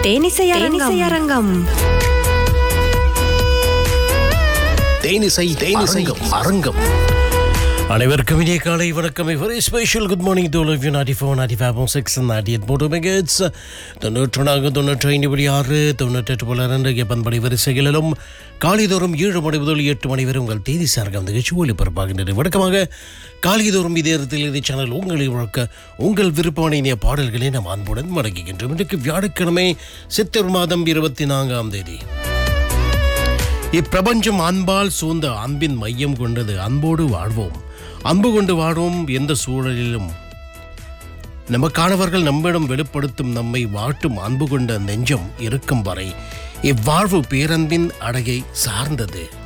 தேனிசை அரங்கம் தேனிசை தேனிசை அரங்கம் அனைவருக்கும் இனிய காலை வணக்கம் very special good morning to love you ninety four ninety five six ninety eight photo megahertz தொண்ணூற்று நான்கு தொண்ணூற்றி ஐந்து படி ஆறு தொண்ணூற்றெட்டு போல ரெண்டு எப்பன்படி வரிசைகளிலும் காலைதோறும் ஏழு மணி முதல் எட்டு மணி வரை உங்கள் தேதி சார்கம் நிகழ்ச்சி ஒளிபரப்பாகின்றது வழக்கமாக காலைதோறும் இதே இடத்தில் இது சேனல் உங்களை வழக்க உங்கள் விருப்பமான இனிய பாடல்களை நாம் அன்புடன் வழங்குகின்றோம் இன்றைக்கு வியாழக்கிழமை சித்தர் மாதம் இருபத்தி நான்காம் தேதி இப்பிரபஞ்சம் அன்பால் சூழ்ந்த அன்பின் மையம் கொண்டது அன்போடு வாழ்வோம் அன்பு கொண்டு வாழ்வோம் எந்த சூழலிலும் நமக்கானவர்கள் நம்மிடம் வெளிப்படுத்தும் நம்மை வாட்டும் அன்பு கொண்ட நெஞ்சம் இருக்கும் வரை இவ்வாழ்வு பேரன்பின் அடகை சார்ந்தது